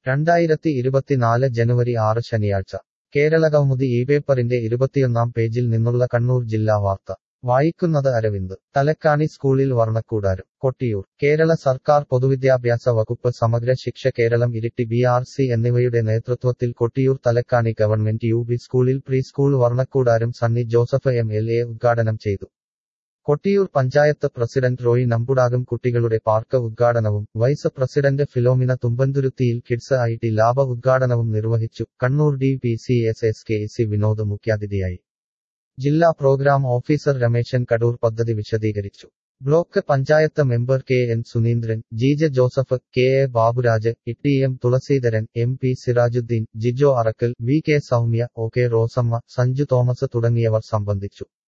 രണ്ടായിരത്തി ഇരുപത്തിനാല് ജനുവരി ആറ് ശനിയാഴ്ച കേരളകൗമുദി ഈ പേപ്പറിന്റെ ഇരുപത്തിയൊന്നാം പേജിൽ നിന്നുള്ള കണ്ണൂർ ജില്ലാ വാർത്ത വായിക്കുന്നത് അരവിന്ദ് തലക്കാണി സ്കൂളിൽ വർണ്ണക്കൂടാരം കൊട്ടിയൂർ കേരള സർക്കാർ പൊതുവിദ്യാഭ്യാസ വകുപ്പ് Samagra Shiksha Keralam Iritty B R C എന്നിവയുടെ നേതൃത്വത്തിൽ Kottiyoor Thalakkani government U P സ്കൂളിൽ പ്രീ സ്കൂൾ വർണ്ണക്കൂടാരം Sunny Joseph M L A ഉദ്ഘാടനം ചെയ്തു കൊട്ടിയൂർ പഞ്ചായത്ത് പ്രസിഡന്റ് റോയി നമ്പുടാകും കുട്ടികളുടെ പാർക്ക് ഉദ്ഘാടനവും വൈസ് പ്രസിഡന്റ് ഫിലോമിന തുമ്പന്തുരുത്തിയിൽ കിഡ്സ് ഐ ടി ലാബ ഉദ്ഘാടനവും നിർവഹിച്ചു Kannur D P C S S K C Vinod മുഖ്യാതിഥിയായി ജില്ലാ പ്രോഗ്രാം ഓഫീസർ രമേശൻ കടൂർ പദ്ധതി വിശദീകരിച്ചു block panchayat member K N Suneendran Jeeja Joseph K A Baburaj E M Thulaseedharan M P Sirajuddin Jijo Arakkal V K Soumya O K Rosamma Sanju Thomas തുടങ്ങിയവർ സംബന്ധിച്ചു